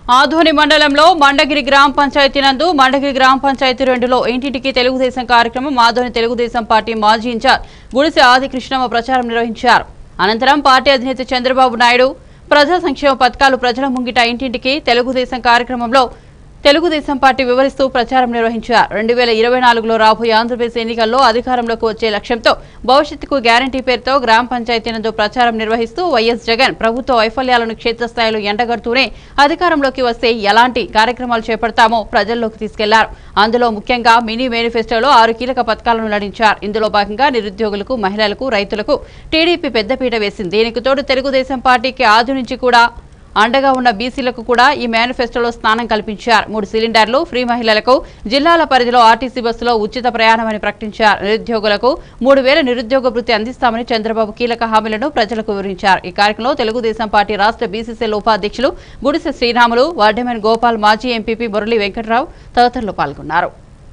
ఆధోని మండలంలో మండగిరి గ్రామ పంచాయతీ నందు మండగిరి గ్రామ పంచాయతీ రెండులో ఇంటింటికి తెలుగుదేశం కార్యక్రమం ఆధోని తెలుగుదేశం పార్టీ మాజీ ఇన్ఛార్జ్ గుడిసె ఆది కృష్ణమ్మ ప్రచారం నిర్వహించారు అనంతరం పార్టీ అధినేత చంద్రబాబు నాయుడు ప్రజా సంక్షేమ పథకాలు ప్రజల ముంగిట ఇంటింటికి తెలుగుదేశం కార్యక్రమంలో తెలుగుదేశం పార్టీ వివరిస్తూ ప్రచారం నిర్వహించారు రెండు వేల ఇరవై నాలుగులో రాబోయే ఆంధ్రప్రదేశ్ ఎన్నికల్లో అధికారంలోకి వచ్చే లక్ష్యంతో భవిష్యత్తుకు గ్యారంటీ పేరుతో గ్రామ పంచాయతీ నందు ప్రచారం నిర్వహిస్తూ వైఎస్ జగన్ ప్రభుత్వ వైఫల్యాలను క్షేత్రస్థాయిలో ఎండగడుతూనే అధికారంలోకి వస్తే ఎలాంటి కార్యక్రమాలు చేపడతామో ప్రజల్లోకి తీసుకెళ్లారు అందులో ముఖ్యంగా మినీ మేనిఫెస్టోలో ఆరు కీలక పథకాలను నడించారు ఇందులో భాగంగా నిరుద్యోగులకు మహిళలకు రైతులకు టీడీపీ పెద్దపీట వేసింది దీనికి తోడు తెలుగుదేశం పార్టీకి ఆది నుంచి కూడా అండగా ఉన్న బీసీలకు కూడా ఈ మేనిఫెస్టోలో స్థానం కల్పించారు మూడు సిలిండర్లు ఫ్రీ మహిళలకు జిల్లాల పరిధిలో ఆర్టీసీ బస్సులో ఉచిత ప్రయాణమని ప్రకటించారు నిరుద్యోగులకు మూడు వేల నిరుద్యోగ వృత్తి అందిస్తామని చంద్రబాబు కీలక హామీలను ప్రజలకు వివరించారు ఈ కార్యక్రమంలో తెలుగుదేశం పార్టీ రాష్ట్ర బీసీసీఎల్ ఉపాధ్యక్షులు గుడిసె శ్రీరాములు వార్డెమెన్ గోపాల్ మాజీ ఎంపీపీ మురళీ వెంకట్రావు తదితరులు పాల్గొన్నారు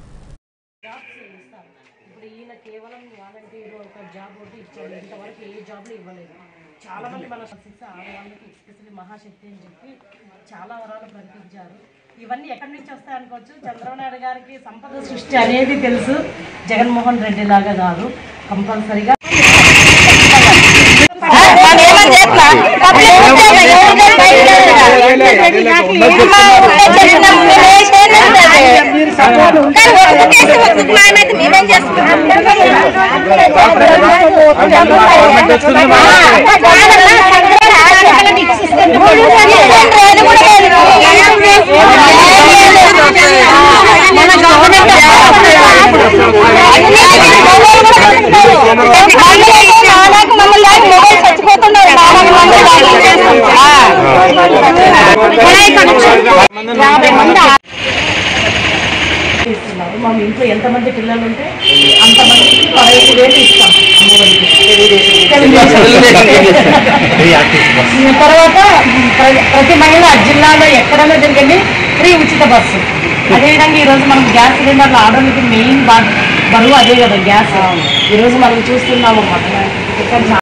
ఇప్పుడు ఈయన కేవలం వాలంటీర్ ఒక జాబ్ ఒకటి ఇచ్చాడు ఇంతవరకు ఏ జాబ్లు ఇవ్వలేదు చాలా మంది మన సిక్స్ ఆడవాళ్ళకి ఎస్పెషల్లీ మహాశక్తి అని చెప్పి చాలా వరాలు ప్రకటించారు ఇవన్నీ ఎక్కడి నుంచి వస్తాయి అనుకోవచ్చు చంద్రబాబు నాయుడు గారికి సంపద సృష్టి అనేది తెలుసు జగన్మోహన్ రెడ్డి లాగా కాదు కంపల్సరిగా ఇస్తున్నారు మా ఇంట్లో ఎంతమంది పిల్లలు ఉంటే అంతమందికి పదహైదు వేలు ఇస్తాం అమ్మఒడికి తర్వాత ప్ర- ప్రతి మహిళ జిల్లాలో ఎక్కడైనా జరిగింది ఫ్రీ ఉచిత బస్సు అదేవిధంగా ఈరోజు మనం గ్యాస్ సిలిండర్లు ఆడడానికి మెయిన్ బరువు అదే కదా గ్యాస్ ఈరోజు మనం చూస్తున్నాము అన్నమాట. ఇక్కడ